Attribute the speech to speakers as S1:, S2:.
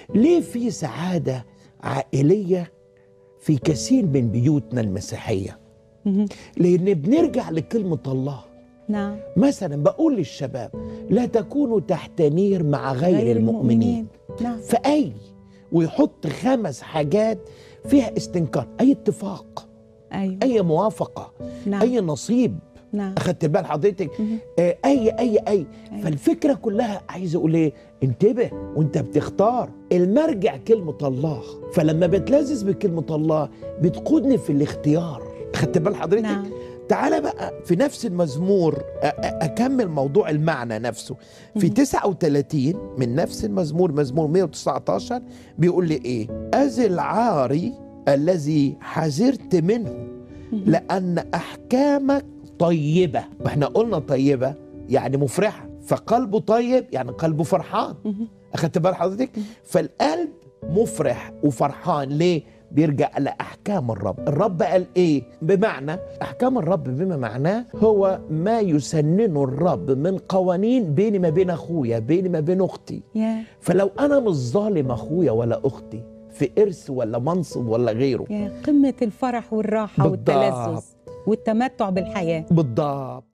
S1: ليه في سعاده عائليه في كثير من بيوتنا المسيحيه
S2: مهم.
S1: لان بنرجع لكلمه الله
S2: نعم
S1: مثلا بقول للشباب لا تكونوا تحت نير مع غير, المؤمنين
S2: نعم
S1: فأي ويحط خمس حاجات فيها استنكار أي اتفاق
S2: ايوه
S1: أي موافقة
S2: نعم
S1: أي نصيب
S2: نعم
S1: أخدت بال حضرتك
S2: مهم.
S1: آه، أي أي أي
S2: أيوة.
S1: فالفكرة كلها عايز أقول إيه انتبه وأنت بتختار المرجع كلمة الله فلما بتلذذ بكلمة الله بتقودني في الاختيار أخدت بال حضرتك
S2: نعم
S1: تعالى بقى في نفس المزمور أ- أ- أكمل موضوع المعنى نفسه في
S2: مهم.
S1: 39 من نفس المزمور مزمور 119 بيقول لي إيه أذي العاري الذي حذرت منه
S2: مهم.
S1: لأن أحكامك طيبة وإحنا قلنا طيبة يعني مفرحة فقلبه طيب يعني قلبه فرحان
S2: مهم.
S1: أخدت بال حضرتك فالقلب مفرح وفرحان ليه بيرجع لأحكام الرب الرب قال إيه بمعنى أحكام الرب بما معناه هو ما يسننه الرب من قوانين بيني ما بين أخويا بيني ما بين أختي
S2: يا
S1: فلو أنا مش ظالم أخويا ولا أختي في إرث ولا منصب ولا غيره
S2: يا قمه الفرح والراحه
S1: بالضبط.
S2: والتلذذ والتمتع بالحياه
S1: بالضبط